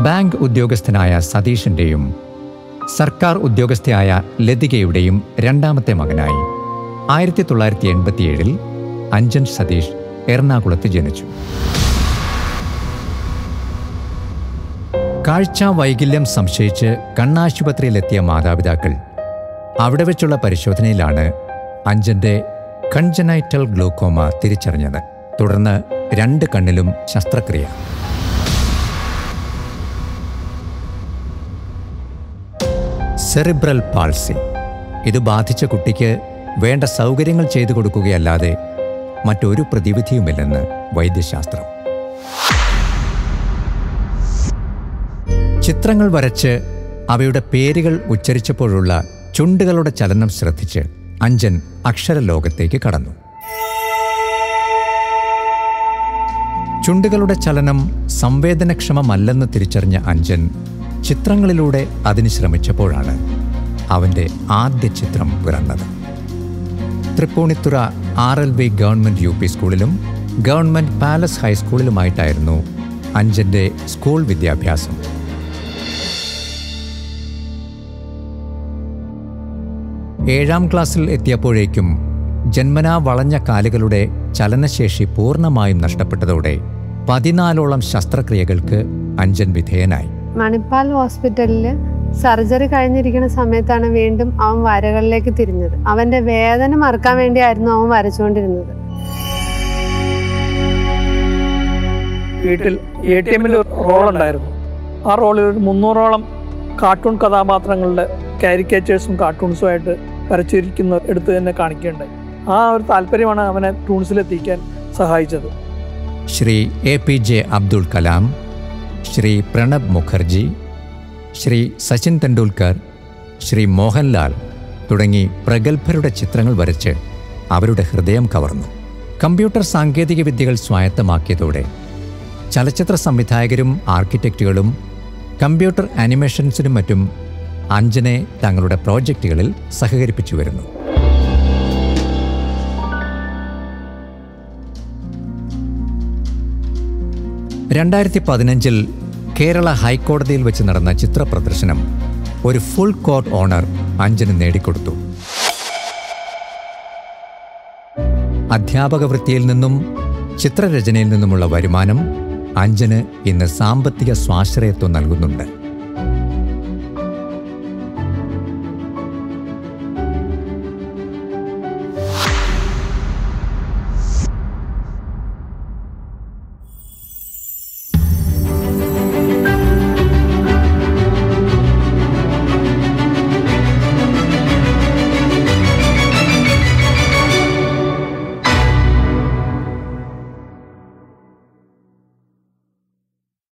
bank ഉദ്യോഗസ്ഥനായ സതീഷിൻ്റെയും സർക്കാർ ഉദ്യോഗസ്ഥയായ ലതികയുടെയും രണ്ടാമത്തെ മകനായി ആയിരത്തി തൊള്ളായിരത്തി എൺപത്തിയേഴിൽ അഞ്ജൻ സതീഷ് എറണാകുളത്ത് ജനിച്ചു കാഴ്ച വൈകല്യം സംശയിച്ച് കണ്ണാശുപത്രിയിലെത്തിയ മാതാപിതാക്കൾ അവിടെ വെച്ചുള്ള പരിശോധനയിലാണ് അഞ്ജന്റെ കൺജനൈറ്റൽ ഗ്ലൂക്കോമ തിരിച്ചറിഞ്ഞത് തുടർന്ന് രണ്ട് കണ്ണിലും ശസ്ത്രക്രിയ സെറിബ്രൽ പാൾസി ഇത് ബാധിച്ച കുട്ടിക്ക് വേണ്ട സൗകര്യങ്ങൾ ചെയ്തു കൊടുക്കുകയല്ലാതെ മറ്റൊരു പ്രതിവിധിയുമില്ലെന്ന് വൈദ്യശാസ്ത്രം ചിത്രങ്ങൾ വരച്ച് അവയുടെ പേരുകൾ ഉച്ചരിച്ചപ്പോഴുള്ള ചുണ്ടുകളുടെ ചലനം ശ്രദ്ധിച്ച് അഞ്ജൻ അക്ഷരലോകത്തേക്ക് കടന്നു ചുണ്ടുകളുടെ ചലനം സംവേദനക്ഷമമല്ലെന്ന് തിരിച്ചറിഞ്ഞ അഞ്ജൻ ചിത്രങ്ങളിലൂടെ അതിന് ശ്രമിച്ചപ്പോഴാണ് അവൻ്റെ ആദ്യ ചിത്രം പിറന്നത് Tripunithura R L V government U P സ്കൂളിലും ഗവൺമെൻറ് പാലസ് ഹൈസ്കൂളിലുമായിട്ടായിരുന്നു അഞ്ജൻ്റെ സ്കൂൾ വിദ്യാഭ്യാസം ഏഴാം ക്ലാസ്സിൽ എത്തിയപ്പോഴേക്കും ജന്മനാ വളഞ്ഞ കാലുകളുടെ ചലനശേഷി പൂർണ്ണമായും നഷ്ടപ്പെട്ടതോടെ പതിനാലോളം ശസ്ത്രക്രിയകൾക്ക് അഞ്ജൻ വിധേയനായി മണിപ്പാൽ ഹോസ്പിറ്റലിൽ സർജറി കഴിഞ്ഞിരിക്കുന്ന സമയത്താണ് വീണ്ടും അവൻ വരകളിലേക്ക് തിരിഞ്ഞത് അവന്റെ വേദന മറക്കാൻ വേണ്ടിയായിരുന്നു അവൻ വരച്ചുകൊണ്ടിരുന്നത് വീട്ടിൽ എ ടി എമ്മിൽ റോൾ ഉണ്ടായിരുന്നു ആ റോളിൽ ഒരു മുന്നൂറോളം കാർട്ടൂൺ കഥാപാത്രങ്ങളുടെ കാരിക്കേച്ചേഴ്സും കാർട്ടൂൺസുമായിട്ട് വരച്ചിരിക്കുന്ന എടുത്ത് തന്നെ കാണിക്കുകയുണ്ടായി ആ ഒരു താല്പര്യമാണ് അവനെ ടൂൺസിലെത്തിക്കാൻ സഹായിച്ചത് Shri A P J Abdul Kalam Shri Pranab Mukherjee Shri Sachin Tendulkar Shri Mohanlal തുടങ്ങി പ്രഗത്ഭരുടെ ചിത്രങ്ങൾ വരച്ച് അവരുടെ ഹൃദയം കവർന്നു കമ്പ്യൂട്ടർ സാങ്കേതിക വിദ്യകൾ സ്വായത്തമാക്കിയതോടെ ചലച്ചിത്ര സംവിധായകരും ആർക്കിടെക്റ്റുകളും കമ്പ്യൂട്ടർ ആനിമേഷൻസിനും മറ്റും അഞ്ജനെ തങ്ങളുടെ പ്രോജക്റ്റുകളിൽ സഹകരിപ്പിച്ചു വരുന്നു രണ്ടായിരത്തി പതിനഞ്ചിൽ കേരള ഹൈക്കോടതിയിൽ വെച്ച് നടന്ന ചിത്ര പ്രദർശനം ഒരു ഫുൾ കോട്ട് ഓണർ അഞ്ജന് നേടിക്കൊടുത്തു അധ്യാപക വൃത്തിയിൽ നിന്നും ചിത്രരചനയിൽ നിന്നുമുള്ള വരുമാനം അഞ്ജന് ഇന്ന് സാമ്പത്തിക സ്വാശ്രയത്വം നൽകുന്നുണ്ട്